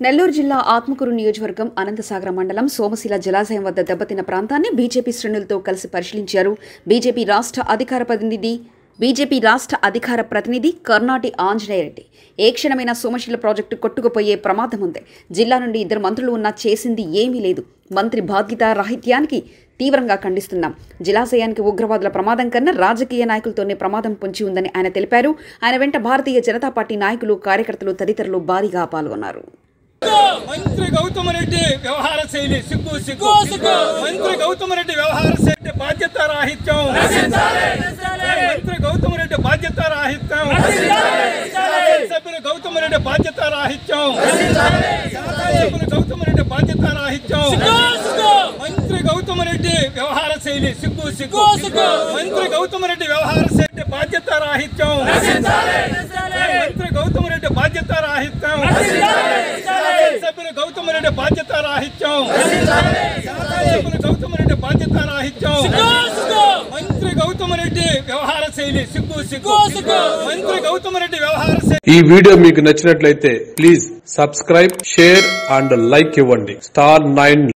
నెల్లూరు జిల్లా ఆత్మకూరు నియోజకవర్గం అనంతసాగర మండలం సోమశిల జలాశయం వద్ద దెబ్బతిన్న ప్రాంతాన్ని బీజేపీ శ్రేణులతో కలిసి పరిశీలించారు బీజేపీ రాష్ట్ర అధికార ప్రతినిధి బీజేపీ రాష్ట్ర అధికార ప్రతినిధి కర్ణాటి ఆంజనేయరెడ్డి ఏ క్షణమైన సోమశిల ప్రాజెక్టు కొట్టుకుపోయే ప్రమాదం ఉంది జిల్లా నుండి ఇద్దరు మంత్రులు ఉన్నా చేసింది ఏమీ లేదు మంత్రి బాధ్యత రాహిత్యానికి తీవ్రంగా ఖండిస్తున్నాం జలాశయానికి ఉగ్రవాదుల ప్రమాదం కన్నా రాజకీయ నాయకులతోనే ప్రమాదం పొంచి ఉందని ఆయన తెలిపారు ఆయన వెంట భారతీయ జనతా పార్టీ నాయకులు కార్యకర్తలు తదితరులు భారీగా పాల్గొన్నారు మంత్రి గౌతమ్ రెడ్డి వ్యవహార శైలి సిగ్గు సిగ్గు మంత్రి గౌతమ్ రెడ్డి వ్యవహార శైలి బాధ్యత రాహిత్యం మంత్రి గౌతమ్ రెడ్డి బాధ్యత రాహిత్యం సభ్యులు గౌతమ్ రెడ్డి బాధ్యత రాహిత్యం సభ్యులు గౌతమ్ రెడ్డి బాధ్యత రాహిత్యం మంత్రి గౌతమ్ రెడ్డి వ్యవహార శైలి సిగ్గు సిగ్గు మంత్రి గౌతమ్ రెడ్డి వ్యవహార శైలి బాధ్యత రాహిత్యం మంత్రి గౌతమ్ రెడ్డి బాధ్యత రాహిత్యం సభ్యులు గౌతమ్ రెడ్డి బాధ్యత రాహిత్యం సభ్యులు గౌతమ్ రెడ్డి బాధ్యత రాహిత్యం మంత్రి గౌతమ్ రెడ్డి వ్యవహార శైలి సిగ్గు సిగ్గు మంత్రి గౌతమ్ రెడ్డి వ్యవహార శైలి ఈ వీడియో మీకు నచ్చినట్లయితే please subscribe share and like ఇవ్వండి స్టార్ నైన్